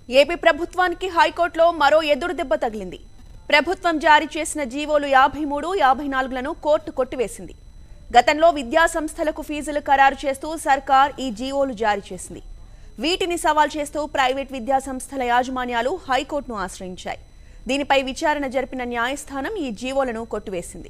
AP ప్రభుత్వానికి హైకోర్టులో మరో ఎదురు దెబ్బ తగిలింది ప్రభుత్వం జారీ చేసిన జీవోలు యాభై మూడు యాభై నాలుగులను కోర్టు కొట్టివేసింది గతంలో విద్యా సంస్థలకు ఫీజులు ఖరారు చేస్తూ సర్కార్ ఈ జీవోలు జారీ చేసింది వీటిని సవాల్ చేస్తూ ప్రైవేట్ విద్యా సంస్థల యాజమాన్యాలు హైకోర్టును ఆశ్రయించాయి దీనిపై విచారణ జరిపిన న్యాయస్థానం ఈ జీవోలను కొట్టివేసింది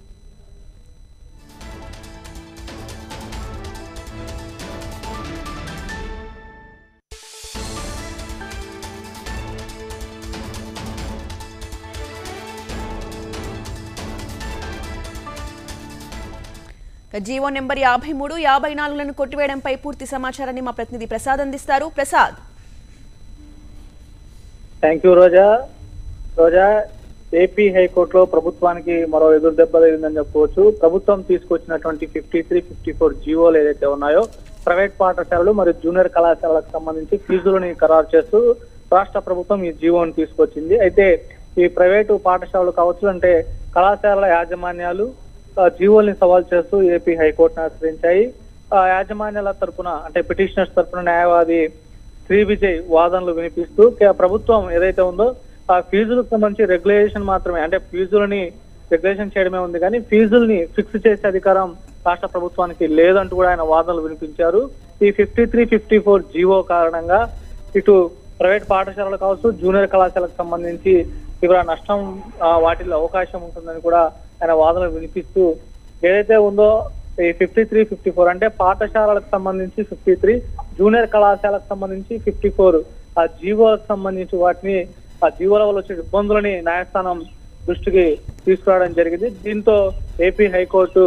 ఇక జీవో నెంబర్ యాభై మూడు యాభై నాలుగులను కొట్టివేయడంపై పూర్తి సమాచారాన్ని మా ప్రతినిధి ప్రసాద్ అందిస్తారు Prasad thank you Roja Roja AP హైకోర్టులో ప్రభుత్వానికి మరో ఎదురు దెబ్బ తగిలిందని చెప్పుకోవచ్చు ప్రభుత్వం తీసుకొచ్చినటువంటి ఫిఫ్టీ త్రీ ఫిఫ్టీ ఫోర్ జీవోలు ఏదైతే ఉన్నాయో ప్రైవేట్ పాఠశాలలు మరియు జూనియర్ కళాశాలలకు సంబంధించి ఫీజులని ఖరారు చేస్తూ రాష్ట్ర ప్రభుత్వం ఈ జీవోని తీసుకొచ్చింది అయితే ఈ ప్రైవేటు పాఠశాలలు కావచ్చు అంటే కళాశాలల యాజమాన్యాలు ఆ, జీవోల్ని సవాల్ చేస్తూ ఏపీ హైకోర్టును ఆశ్రయించాయి ఆ యాజమాన్యాల తరపున అంటే పిటిషనర్స్ తరపున న్యాయవాది శ్రీ విజయ్ వాదనలు వినిపిస్తూ కే- ప్రభుత్వం ఏదైతే ఉందో ఆ ఫీజులకు సంబంధించి రెగ్యులేషన్ మాత్రమే అంటే ఫీజులని రెగ్యులేషన్ చేయడమే ఉంది కానీ ఫీజుల్ని ఫిక్స్ చేసే అధికారం రాష్ట్ర ప్రభుత్వానికి లేదంటూ కూడా ఆయన వాదనలు వినిపించారు ఈ fifty three fifty four GO కారణంగా ఇటు ప్రైవేట్ పాఠశాలలు కావచ్చు జూనియర్ కళాశాలకు సంబంధించి తీవ్ర నష్టం ఆ, వాటిల్లో అవకాశం ఉంటుందని కూడా ఆయన వాదనలు వినిపిస్తూ ఏదైతే ఉందో ఈ ఫిఫ్టీ త్రీ ఫిఫ్టీ ఫోర్ అంటే పాఠశాలలకు సంబంధించి ఫిఫ్టీ త్రీ జూనియర్ కళాశాలకు సంబంధించి ఫిఫ్టీ ఫోర్ ఆ జీవోలకు సంబంధించి వాటిని ఆ జీవోల వల్ల వచ్చే ఇబ్బందులని న్యాయస్థానం దృష్టికి తీసుకురావడం జరిగింది దీంతో AP high court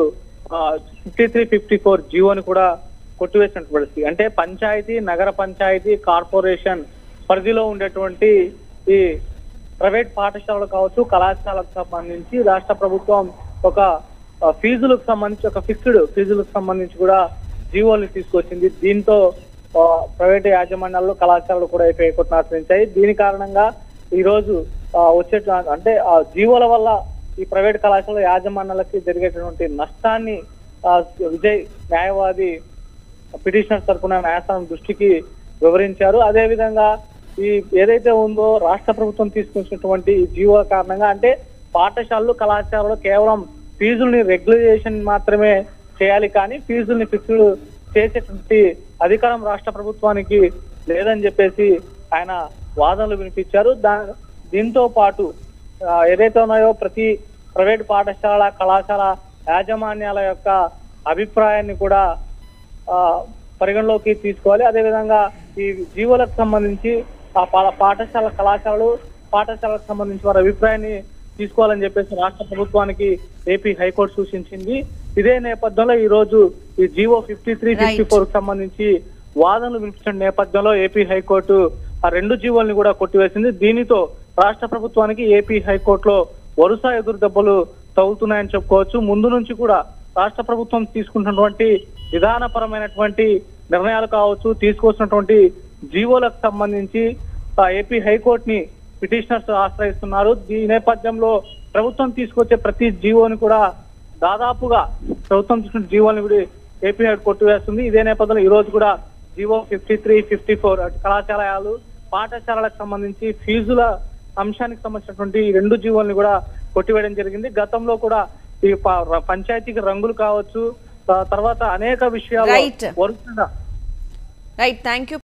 fifty three fifty four జీవోని కూడా కొట్టివేసినట్టు పరిస్థితి అంటే పంచాయతీ నగర పంచాయతీ కార్పొరేషన్ పరిధిలో ఉండేటువంటి ఈ ప్రైవేట్ పాఠశాలలు కావచ్చు కళాశాలకు సంబంధించి రాష్ట్ర ప్రభుత్వం ఒక ఆ, ఫీజులకు సంబంధించి ఒక ఫిక్స్డ్ ఫీజులకు సంబంధించి కూడా జీవోల్ని తీసుకొచ్చింది దీంతో ఆ, ప్రైవేట్ యాజమాన్యాల్లో కళాశాలలు కూడా ఏపీ హైకోర్టును ఆశ్రయించాయి దీని కారణంగా ఈ రోజు ఆ, వచ్చే అంటే ఆ జీవోల వల్ల ఈ ప్రైవేట్ కళాశాల యాజమాన్యాలకి జరిగేటటువంటి నష్టాన్ని ఆ, విజయ్ న్యాయవాది పిటిషనర్ తరపున న్యాయస్థానం దృష్టికి వివరించారు అదే విధంగా ఈ ఏదైతే ఉందో రాష్ట్ర ప్రభుత్వం తీసుకొచ్చినటువంటి ఈ జీవో కారణంగా అంటే పాఠశాలలు కళాశాలలు కేవలం ఫీజుల్ని రెగ్యులేషన్ మాత్రమే చేయాలి కానీ ఫీజుల్ని ఫిక్స్డ్ చేసేటువంటి అధికారం రాష్ట్ర ప్రభుత్వానికి లేదని చెప్పేసి ఆయన వాదనలు వినిపించారు దా దీంతో పాటు ఆ, ఏదైతే ఉన్నాయో ప్రతి ప్రైవేట్ పాఠశాల కళాశాల యాజమాన్యాల యొక్క అభిప్రాయాన్ని కూడా ఆ, పరిగణలోకి తీసుకోవాలి అదేవిధంగా ఈ జీవోలకు సంబంధించి ఆ పా- పాఠశాల కళాశాలలు పాఠశాలకు సంబంధించి వారి అభిప్రాయాన్ని తీసుకోవాలని చెప్పేసి రాష్ట్ర ప్రభుత్వానికి ఏపీ హైకోర్టు సూచించింది ఇదే నేపథ్యంలో ఈ రోజు ఈ GO fifty three fifty four సంబంధించి వాదనలు వినిపించిన నేపథ్యంలో ఏపీ హైకోర్టు ఆ రెండు జీవోల్ని కూడా కొట్టివేసింది దీనితో రాష్ట్ర ప్రభుత్వానికి ఏపీ హైకోర్టులో వరుస ఎదురు దెబ్బలు తగులుతున్నాయని చెప్పుకోవచ్చు ముందు నుంచి కూడా రాష్ట్ర ప్రభుత్వం తీసుకుంటున్నటువంటి విధానపరమైనటువంటి నిర్ణయాలు కావచ్చు తీసుకొచ్చినటువంటి జీవోలకు సంబంధించి ఆ ఏపీ హైకోర్టుని పిటిషనర్స్ ఆశ్రయిస్తున్నారు ఈ నేపథ్యంలో ప్రభుత్వం తీసుకొచ్చే ప్రతి జీవోని కూడా దాదాపుగా ప్రభుత్వం తీసుకున్న జీవోని కూడా ఏపీ హైకోర్టు కొట్టివేస్తుంది ఇదే నేపథ్యంలో ఈ రోజు కూడా GO fifty three fifty four కళాశాలయాలు పాఠశాలలకు సంబంధించి ఫీజుల అంశానికి సంబంధించినటువంటి ఈ రెండు జీవోల్ని కూడా కొట్టివేయడం జరిగింది గతంలో కూడా ఈ ప- పంచాయతీకి రంగులు కావచ్చు ఆ తర్వాత అనేక విషయాలు Right. వరుసగా రైట్ థ్యాంక్ యూ